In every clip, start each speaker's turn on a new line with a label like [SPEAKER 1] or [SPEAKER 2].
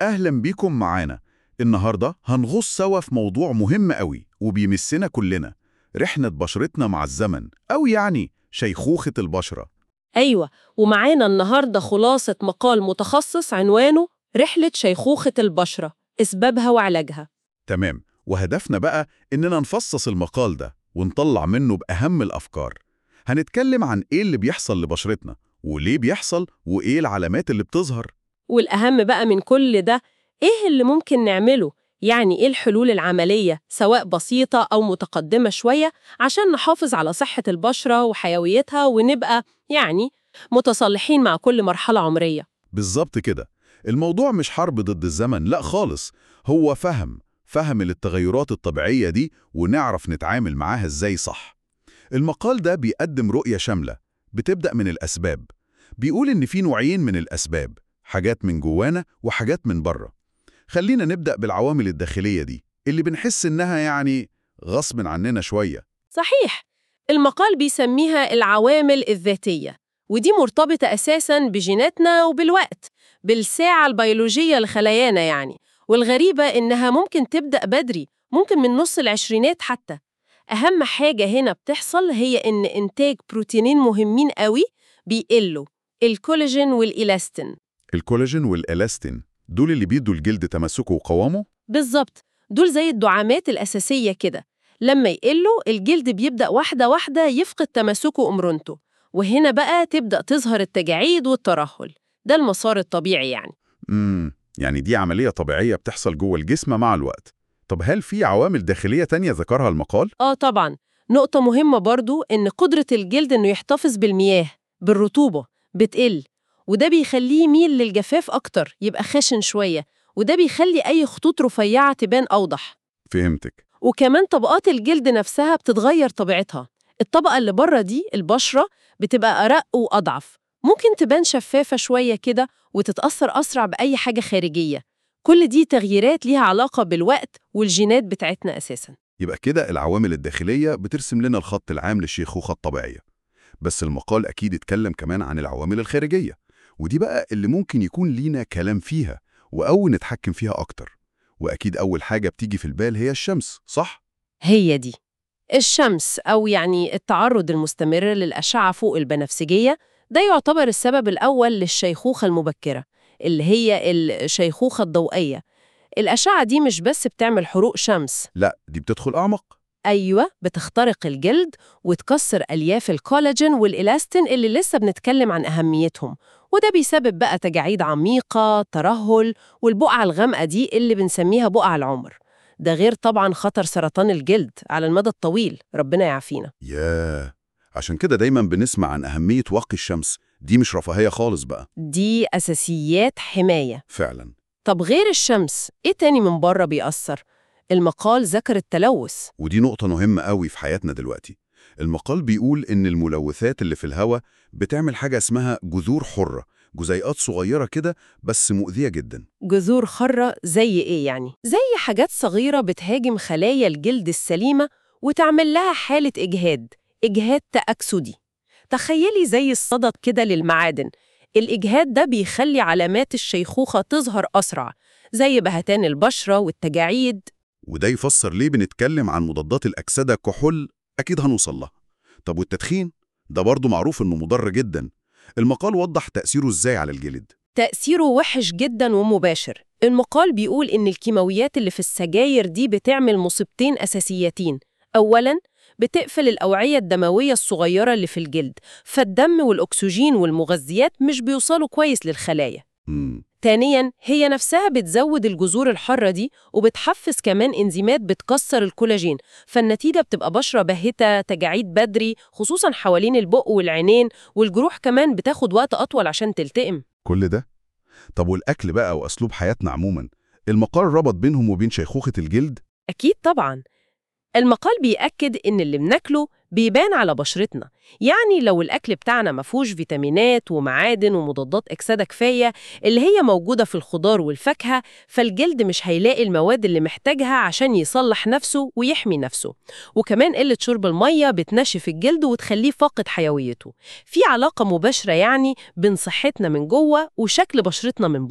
[SPEAKER 1] أهلا بيكم معانا النهاردة هنغوص سوا في موضوع مهم قوي وبيمسنا كلنا رحلة بشرتنا مع الزمن أو يعني شيخوخة البشرة
[SPEAKER 2] أيوة ومعانا النهاردة خلاصة مقال متخصص عنوانه رحلة شيخوخة البشرة أسبابها وعلاجها
[SPEAKER 1] تمام وهدفنا بقى إننا نفصص المقال ده ونطلع منه بأهم الأفكار هنتكلم عن إيه اللي بيحصل لبشرتنا وليه بيحصل وإيه العلامات اللي بتظهر
[SPEAKER 2] والأهم بقى من كل ده إيه اللي ممكن نعمله؟ يعني إيه الحلول العملية سواء بسيطة أو متقدمة شوية عشان نحافظ على صحة البشرة وحيويتها ونبقى يعني متصالحين مع كل مرحلة عمرية
[SPEAKER 1] بالظبط كده الموضوع مش حرب ضد الزمن لا خالص هو فهم فهم للتغيرات الطبيعية دي ونعرف نتعامل معاها ازاي صح المقال ده بيقدم رؤية شاملة بتبدأ من الأسباب بيقول إن في نوعين من الأسباب حاجات من جوانا وحاجات من بره خلينا نبدأ بالعوامل الداخلية دي اللي بنحس إنها يعني غصب عننا شوية
[SPEAKER 2] صحيح المقال بيسميها العوامل الذاتية ودي مرتبطة أساساً بجيناتنا وبالوقت بالساعة البيولوجية لخلايانا يعني والغريبة إنها ممكن تبدأ بدري ممكن من نص العشرينات حتى أهم حاجة هنا بتحصل هي إن إنتاج بروتينين مهمين قوي بيقلوا الكولاجين والإلاستين
[SPEAKER 1] الكولاجين والإلاستين دول اللي بيدوا الجلد تمسكه وقوامه
[SPEAKER 2] بالظبط دول زي الدعامات الأساسية كده لما يقلوا الجلد بيبدأ واحدة واحدة يفقد تماسكه ومرونته وهنا بقى تبدأ تظهر التجاعيد والترهل ده المسار الطبيعي يعني
[SPEAKER 1] امم يعني دي عملية طبيعية بتحصل جوه الجسم مع الوقت طب هل في عوامل داخلية تانية ذكرها المقال؟
[SPEAKER 2] آه طبعا نقطة مهمة برضو إن قدرة الجلد إنه يحتفظ بالمياه بالرطوبة بتقل وده بيخليه يميل للجفاف أكتر يبقى خشن شوية وده بيخلي أي خطوط رفيعة تبان أوضح
[SPEAKER 1] فهمتك
[SPEAKER 2] وكمان طبقات الجلد نفسها بتتغير طبيعتها الطبقة اللي بره دي البشرة بتبقى أرق وأضعف ممكن تبان شفافة شوية كده وتتأثر أسرع بأي حاجة خارجية كل دي تغييرات ليها علاقة بالوقت والجينات بتاعتنا أساساً
[SPEAKER 1] يبقى كده العوامل الداخلية بترسم لنا الخط العام للشيخوخة الطبيعية بس المقال أكيد اتكلم كمان عن العوامل الخارجية ودي بقى اللي ممكن يكون لينا كلام فيها وأو نتحكم فيها أكتر وأكيد أول حاجة بتيجي في البال هي الشمس صح؟
[SPEAKER 2] هي دي الشمس أو يعني التعرض المستمر للأشعة فوق البنفسجية ده يعتبر السبب الأول للشيخوخة المبكرة اللي هي الشيخوخة الضوئية الأشعة دي مش بس بتعمل حروق شمس
[SPEAKER 1] لا دي بتدخل أعمق
[SPEAKER 2] أيوة بتخترق الجلد وتكسر ألياف الكولاجين والإلاستين اللي لسه بنتكلم عن أهميتهم وده بيسبب بقى تجاعيد عميقة ترهل والبقعة الغامقة دي اللي بنسميها بقع العمر ده غير طبعا خطر سرطان الجلد على المدى الطويل ربنا يعافينا
[SPEAKER 1] ياه عشان كده دايما بنسمع عن أهمية واقي الشمس دي مش رفاهية خالص بقى
[SPEAKER 2] دي أساسيات حماية
[SPEAKER 1] فعلا
[SPEAKER 2] طب غير الشمس إيه تاني من بره بيأثر؟ المقال ذكر التلوث
[SPEAKER 1] ودي نقطة مهمة قوي في حياتنا دلوقتي المقال بيقول إن الملوثات اللي في الهواء بتعمل حاجة اسمها جذور حرة جزيئات صغيرة كده بس مؤذية جدا
[SPEAKER 2] جذور خرة زي إيه يعني؟ زي حاجات صغيرة بتهاجم خلايا الجلد السليمة وتعمل لها حالة إجهاد إجهاد تأكسدي تخيلي زي الصدد كده للمعادن الإجهاد ده بيخلي علامات الشيخوخة تظهر أسرع زي بهتان البشرة والتجاعيد
[SPEAKER 1] وده يفسر ليه بنتكلم عن مضادات الأكسدة كحول أكيد هنوصل لها طب والتدخين؟ ده برضه معروف إنه مضر جدا المقال وضح تأثيره إزاي على الجلد
[SPEAKER 2] تأثيره وحش جدا ومباشر المقال بيقول إن الكيماويات اللي في السجاير دي بتعمل مصيبتين أساسيتين أولاً بتقفل الأوعية الدموية الصغيرة اللي في الجلد فالدم والأكسجين والمغذيات مش بيوصلوا كويس للخلايا
[SPEAKER 1] مم.
[SPEAKER 2] ثانياً هي نفسها بتزود الجذور الحارة دي وبتحفز كمان إنزيمات بتكسر الكولاجين فالنتيجة بتبقى بشرة باهتة تجاعيد بدري خصوصاً حوالين البق والعينين والجروح كمان بتاخد وقت أطول عشان تلتئم
[SPEAKER 1] كل ده؟ طب والأكل بقى وأسلوب حياتنا عموما المقال ربط بينهم وبين شيخوخة الجلد
[SPEAKER 2] أكيد طبعاً المقال بيأكد إن اللي بناكله بيبان على بشرتنا يعني لو الأكل بتاعنا مفهوش فيتامينات ومعادن ومضادات أكسدة كفاية اللي هي موجودة في الخضار والفاكهة فالجلد مش هيلاقي المواد اللي محتاجها عشان يصلح نفسه ويحمي نفسه وكمان قلة شرب المية بتنشف الجلد وتخليه فاقد حيويته في علاقة مباشرة يعني بين صحتنا من جوه وشكل بشرتنا من بره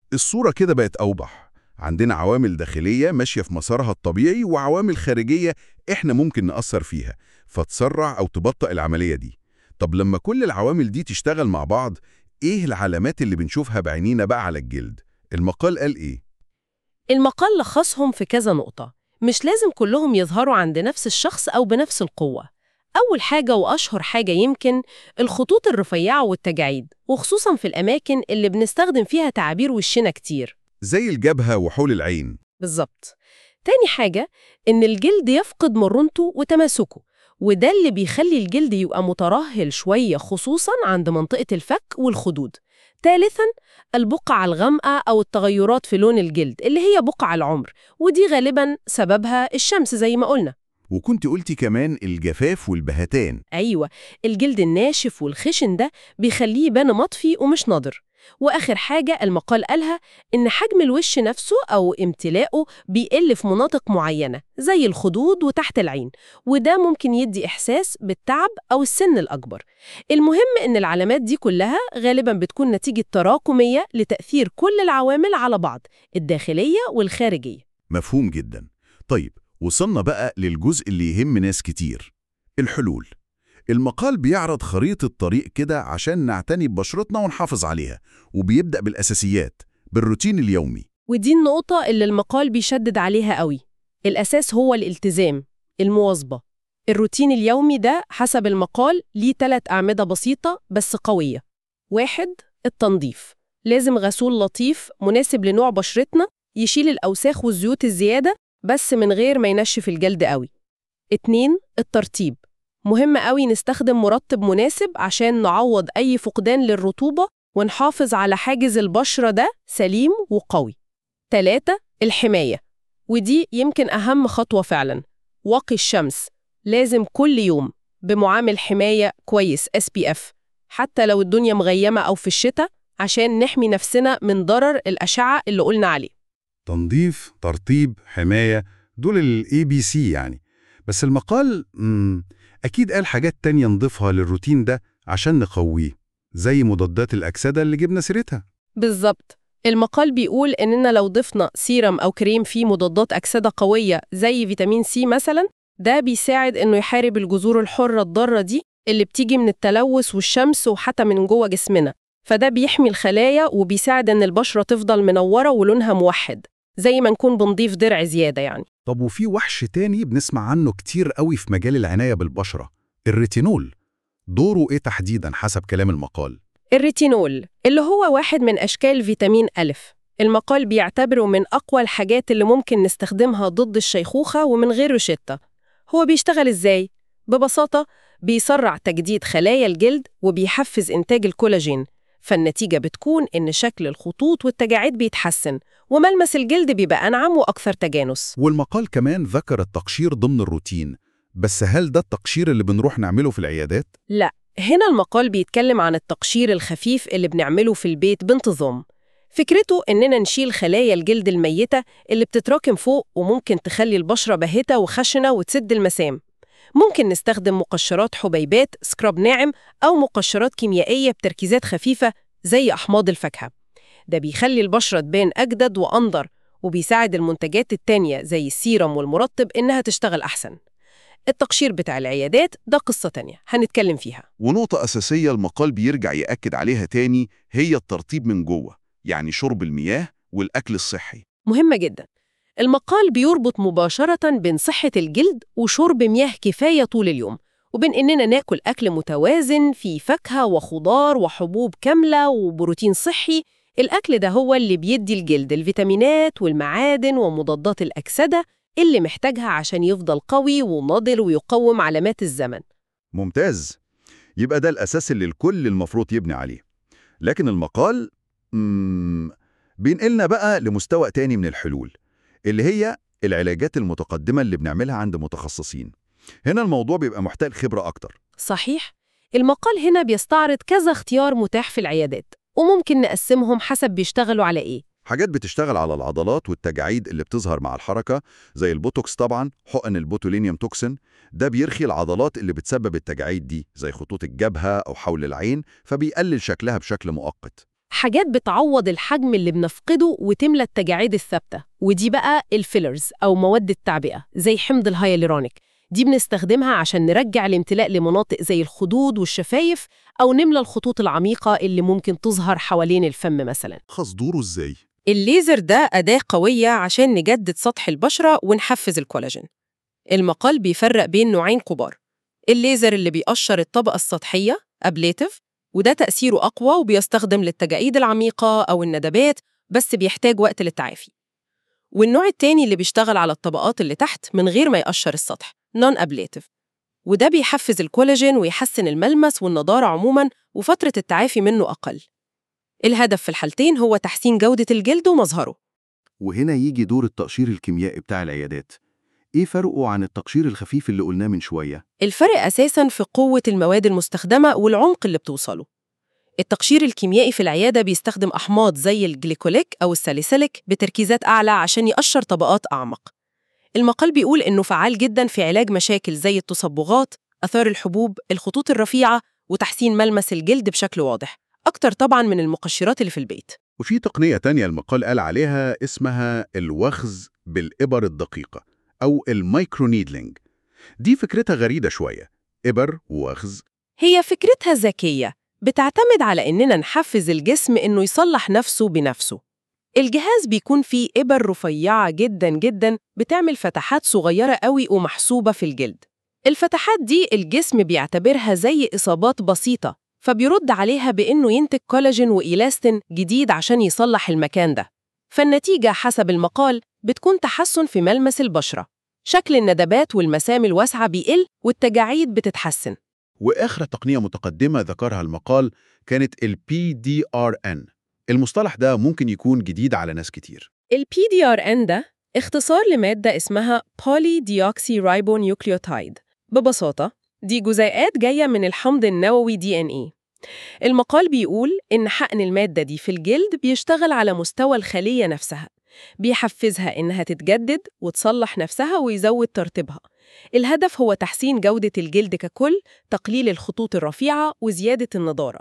[SPEAKER 1] الصورة كده بقت أوضح عندنا عوامل داخلية ماشية في مسارها الطبيعي وعوامل خارجية إحنا ممكن نأثر فيها فتسرع أو تبطئ العملية دي طب لما كل العوامل دي تشتغل مع بعض إيه العلامات اللي بنشوفها بعينينا بقى على الجلد؟ المقال قال إيه؟
[SPEAKER 2] المقال لخصهم في كذا نقطة مش لازم كلهم يظهروا عند نفس الشخص أو بنفس القوة أول حاجة وأشهر حاجة يمكن الخطوط الرفيعة والتجاعيد وخصوصا في الأماكن اللي بنستخدم فيها تعابير وشنا كتير
[SPEAKER 1] زي الجبهة وحول العين
[SPEAKER 2] بالظبط تاني حاجة إن الجلد يفقد مرونته وتماسكه وده اللي بيخلي الجلد يبقى مترهل شوية خصوصا عند منطقة الفك والخدود ثالثا البقع الغامقة أو التغيرات في لون الجلد اللي هي بقع العمر ودي غالبا سببها الشمس زي ما قلنا
[SPEAKER 1] وكنت قلتي كمان الجفاف والبهتان
[SPEAKER 2] أيوة الجلد الناشف والخشن ده بيخليه يبان مطفي ومش نضر وآخر حاجة المقال قالها إن حجم الوش نفسه أو امتلاؤه بيقل في مناطق معينة زي الخدود وتحت العين وده ممكن يدي إحساس بالتعب أو السن الأكبر المهم إن العلامات دي كلها غالباً بتكون نتيجة تراكمية لتأثير كل العوامل على بعض الداخلية والخارجية
[SPEAKER 1] مفهوم جدا طيب وصلنا بقى للجزء اللي يهم ناس كتير الحلول المقال بيعرض خريطة طريق كده عشان نعتني ببشرتنا ونحافظ عليها وبيبدأ بالأساسيات بالروتين اليومي
[SPEAKER 2] ودي النقطة اللي المقال بيشدد عليها قوي الأساس هو الالتزام المواظبة الروتين اليومي ده حسب المقال ليه ثلاث أعمدة بسيطة بس قوية واحد التنظيف لازم غسول لطيف مناسب لنوع بشرتنا يشيل الأوساخ والزيوت الزيادة بس من غير ما ينشف الجلد قوي اتنين الترطيب مهم قوي نستخدم مرطب مناسب عشان نعوض أي فقدان للرطوبة ونحافظ على حاجز البشرة ده سليم وقوي. تلاتة الحماية ودي يمكن أهم خطوة فعلا واقي الشمس لازم كل يوم بمعامل حماية كويس SPF حتى لو الدنيا مغيمة أو في الشتاء عشان نحمي نفسنا من ضرر الأشعة اللي قلنا عليه
[SPEAKER 1] تنظيف ترطيب حماية دول الاي بي سي يعني بس المقال مم أكيد قال حاجات تانية نضيفها للروتين ده عشان نقويه زي مضادات الأكسدة اللي جبنا سيرتها
[SPEAKER 2] بالظبط المقال بيقول إننا لو ضفنا سيرم أو كريم فيه مضادات أكسدة قوية زي فيتامين سي مثلا ده بيساعد إنه يحارب الجذور الحرة الضارة دي اللي بتيجي من التلوث والشمس وحتى من جوه جسمنا فده بيحمي الخلايا وبيساعد إن البشرة تفضل منورة ولونها موحد زي ما نكون بنضيف درع زيادة يعني
[SPEAKER 1] طب وفي وحش تاني بنسمع عنه كتير قوي في مجال العناية بالبشرة الريتينول دوره إيه تحديداً حسب كلام المقال؟
[SPEAKER 2] الريتينول اللي هو واحد من أشكال فيتامين ألف المقال بيعتبره من أقوى الحاجات اللي ممكن نستخدمها ضد الشيخوخة ومن غير روشتة هو بيشتغل إزاي؟ ببساطة بيسرع تجديد خلايا الجلد وبيحفز إنتاج الكولاجين فالنتيجة بتكون إن شكل الخطوط والتجاعيد بيتحسن وملمس الجلد بيبقى أنعم وأكثر تجانس
[SPEAKER 1] والمقال كمان ذكر التقشير ضمن الروتين بس هل ده التقشير اللي بنروح نعمله في العيادات؟
[SPEAKER 2] لا هنا المقال بيتكلم عن التقشير الخفيف اللي بنعمله في البيت بانتظام فكرته إننا نشيل خلايا الجلد الميتة اللي بتتراكم فوق وممكن تخلي البشرة باهتة وخشنة وتسد المسام ممكن نستخدم مقشرات حبيبات سكراب ناعم أو مقشرات كيميائية بتركيزات خفيفة زي أحماض الفاكهة ده بيخلي البشرة تبان أجدد وأنضر وبيساعد المنتجات التانية زي السيرم والمرطب إنها تشتغل أحسن التقشير بتاع العيادات ده قصة تانية هنتكلم فيها
[SPEAKER 3] ونقطة أساسية المقال بيرجع يأكد عليها تاني هي الترطيب من جوه يعني شرب المياه والأكل الصحي
[SPEAKER 2] مهمة جدا المقال بيربط مباشرة بين صحة الجلد وشرب مياه كفاية طول اليوم وبين إننا ناكل أكل متوازن فيه فاكهة وخضار وحبوب كاملة وبروتين صحي الأكل ده هو اللي بيدي الجلد الفيتامينات والمعادن ومضادات الأكسدة اللي محتاجها عشان يفضل قوي ونضل ويقوم علامات الزمن
[SPEAKER 3] ممتاز يبقى ده الأساس اللي الكل المفروض يبني عليه لكن المقال مم... بينقلنا بقى لمستوى تاني من الحلول اللي هي العلاجات المتقدمة اللي بنعملها عند متخصصين هنا الموضوع بيبقى محتاج خبرة أكتر
[SPEAKER 2] صحيح المقال هنا بيستعرض كذا اختيار متاح في العيادات وممكن نقسمهم حسب بيشتغلوا على إيه
[SPEAKER 3] حاجات بتشتغل على العضلات والتجاعيد اللي بتظهر مع الحركة زي البوتوكس طبعا حقن البوتولينيوم توكسين ده بيرخي العضلات اللي بتسبب التجاعيد دي زي خطوط الجبهة أو حول العين فبيقلل شكلها بشكل مؤقت
[SPEAKER 2] حاجات بتعوض الحجم اللي بنفقده وتملى التجاعيد الثابتة ودي بقى الفيلرز أو مواد التعبئة زي حمض الهيالورونيك دي بنستخدمها عشان نرجع الامتلاء لمناطق زي الخدود والشفايف أو نملى الخطوط العميقة اللي ممكن تظهر حوالين الفم مثلا
[SPEAKER 1] خاص دوره إزاي؟
[SPEAKER 2] الليزر ده أداة قوية عشان نجدد سطح البشرة ونحفز الكولاجين المقال بيفرق بين نوعين كبار الليزر اللي بيقشر الطبقة السطحية أبليتيف وده تأثيره أقوى وبيستخدم للتجاعيد العميقة أو الندبات بس بيحتاج وقت للتعافي والنوع التاني اللي بيشتغل على الطبقات اللي تحت من غير ما يقشر السطح نون أبليتيف وده بيحفز الكولاجين ويحسن الملمس والنضارة عموماً وفترة التعافي منه أقل الهدف في الحالتين هو تحسين جودة الجلد ومظهره
[SPEAKER 3] وهنا يجي دور التقشير الكيميائي بتاع العيادات إيه فرقه عن التقشير الخفيف اللي قلناه من شوية؟
[SPEAKER 2] الفرق أساساً في قوة المواد المستخدمة والعمق اللي بتوصله التقشير الكيميائي في العيادة بيستخدم أحماض زي الجليكوليك أو الساليسيليك بتركيزات أعلى عشان يقشر طبقات أعمق المقال بيقول إنه فعال جداً في علاج مشاكل زي التصبغات، أثار الحبوب، الخطوط الرفيعة وتحسين ملمس الجلد بشكل واضح أكتر طبعاً من المقشرات اللي في البيت
[SPEAKER 1] وفي تقنية تانية المقال قال عليها اسمها الوخز بالإبر الدقيقة أو المايكرونيدلينج دي فكرتها غريبة شوية إبر ووخز
[SPEAKER 2] هي فكرتها ذكية بتعتمد على إننا نحفز الجسم إنه يصلح نفسه بنفسه الجهاز بيكون فيه إبر رفيعة جدا جدا بتعمل فتحات صغيرة قوي ومحسوبة في الجلد الفتحات دي الجسم بيعتبرها زي إصابات بسيطة فبيرد عليها بإنه ينتج كولاجين وإيلاستين جديد عشان يصلح المكان ده فالنتيجة حسب المقال بتكون تحسن في ملمس البشرة شكل الندبات والمسام الواسعة بيقل والتجاعيد بتتحسن
[SPEAKER 1] وآخر تقنية متقدمة ذكرها المقال كانت ال PDRN المصطلح ده ممكن يكون جديد على ناس كتير
[SPEAKER 2] ال PDRN ده اختصار لمادة اسمها Polydeoxyribonucleotide ببساطة دي جزيئات جاية من الحمض النووي DNA المقال بيقول إن حقن المادة دي في الجلد بيشتغل على مستوى الخلية نفسها بيحفزها إنها تتجدد وتصلح نفسها ويزود ترطيبها الهدف هو تحسين جودة الجلد ككل تقليل الخطوط الرفيعة وزيادة النضارة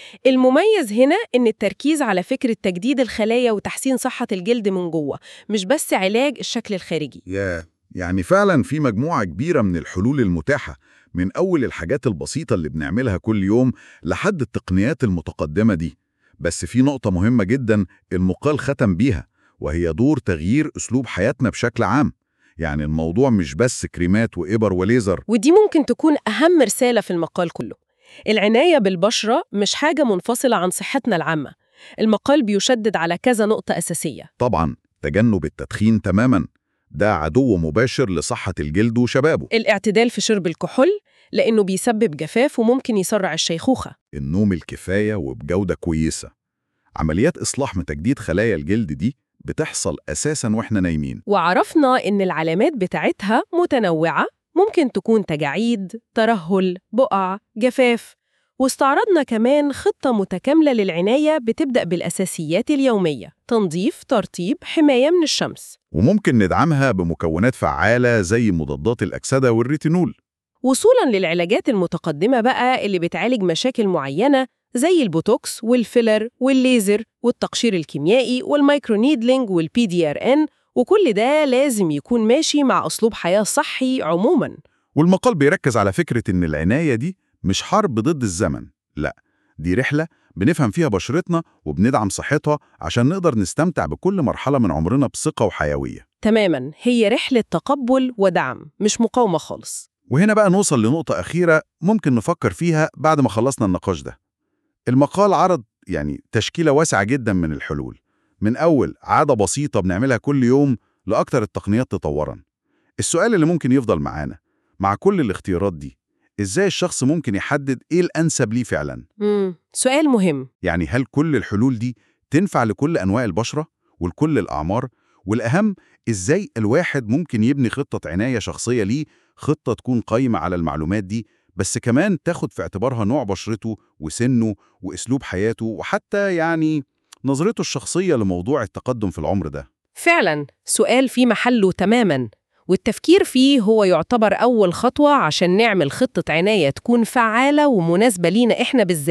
[SPEAKER 2] المميز هنا إن التركيز على فكرة تجديد الخلايا وتحسين صحة الجلد من جوه مش بس علاج الشكل الخارجي
[SPEAKER 1] يا يعني فعلا في مجموعة كبيرة من الحلول المتاحة من أول الحاجات البسيطة اللي بنعملها كل يوم لحد التقنيات المتقدمة دي بس في نقطة مهمة جدا المقال ختم بيها وهي دور تغيير أسلوب حياتنا بشكل عام يعني الموضوع مش بس كريمات وإبر وليزر
[SPEAKER 2] ودي ممكن تكون أهم رسالة في المقال كله العناية بالبشرة مش حاجة منفصلة عن صحتنا العامة المقال بيشدد على كذا نقطة أساسية
[SPEAKER 1] طبعا تجنب التدخين تماما ده عدو مباشر لصحة الجلد وشبابه
[SPEAKER 2] الاعتدال في شرب الكحول لأنه بيسبب جفاف وممكن يسرع الشيخوخة
[SPEAKER 1] النوم الكفاية وبجودة كويسة عمليات إصلاح من تجديد خلايا الجلد دي بتحصل أساساً وإحنا نايمين
[SPEAKER 2] وعرفنا إن العلامات بتاعتها متنوعة ممكن تكون تجاعيد، ترهل، بقع، جفاف واستعرضنا كمان خطة متكاملة للعناية بتبدأ بالأساسيات اليومية تنظيف، ترطيب، حماية من الشمس
[SPEAKER 1] وممكن ندعمها بمكونات فعالة زي مضادات الأكسدة والريتينول
[SPEAKER 2] وصولاً للعلاجات المتقدمة بقى اللي بتعالج مشاكل معينة زي البوتوكس والفيلر والليزر والتقشير الكيميائي والمايكرونيدلينج والبي دي ار ان وكل ده لازم يكون ماشي مع أسلوب حياة صحي عموماً
[SPEAKER 1] والمقال بيركز على فكرة إن العناية دي مش حرب ضد الزمن لا دي رحلة بنفهم فيها بشرتنا وبندعم صحتها عشان نقدر نستمتع بكل مرحلة من عمرنا بثقة وحيوية
[SPEAKER 2] تماماً هي رحلة تقبل ودعم مش مقاومة خالص
[SPEAKER 1] وهنا بقى نوصل لنقطة أخيرة ممكن نفكر فيها بعد ما خلصنا النقاش ده المقال عرض يعني تشكيلة واسعة جدا من الحلول من أول عادة بسيطة بنعملها كل يوم لأكتر التقنيات تطورا السؤال اللي ممكن يفضل معانا مع كل الاختيارات دي إزاي الشخص ممكن يحدد إيه الأنسب ليه فعلا؟
[SPEAKER 2] مم. سؤال مهم
[SPEAKER 1] يعني هل كل الحلول دي تنفع لكل أنواع البشرة ولكل الأعمار؟ والأهم إزاي الواحد ممكن يبني خطة عناية شخصية ليه خطة تكون قايمة على المعلومات دي بس كمان تاخد في اعتبارها نوع بشرته وسنه وأسلوب حياته وحتى يعني نظرته الشخصية لموضوع التقدم في العمر ده
[SPEAKER 2] فعلاً سؤال في محله تماماً والتفكير فيه هو يعتبر أول خطوة عشان نعمل خطة عناية تكون فعالة ومناسبة لينا إحنا بالذات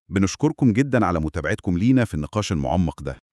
[SPEAKER 1] بنشكركم جدا على متابعتكم لينا في النقاش المعمق ده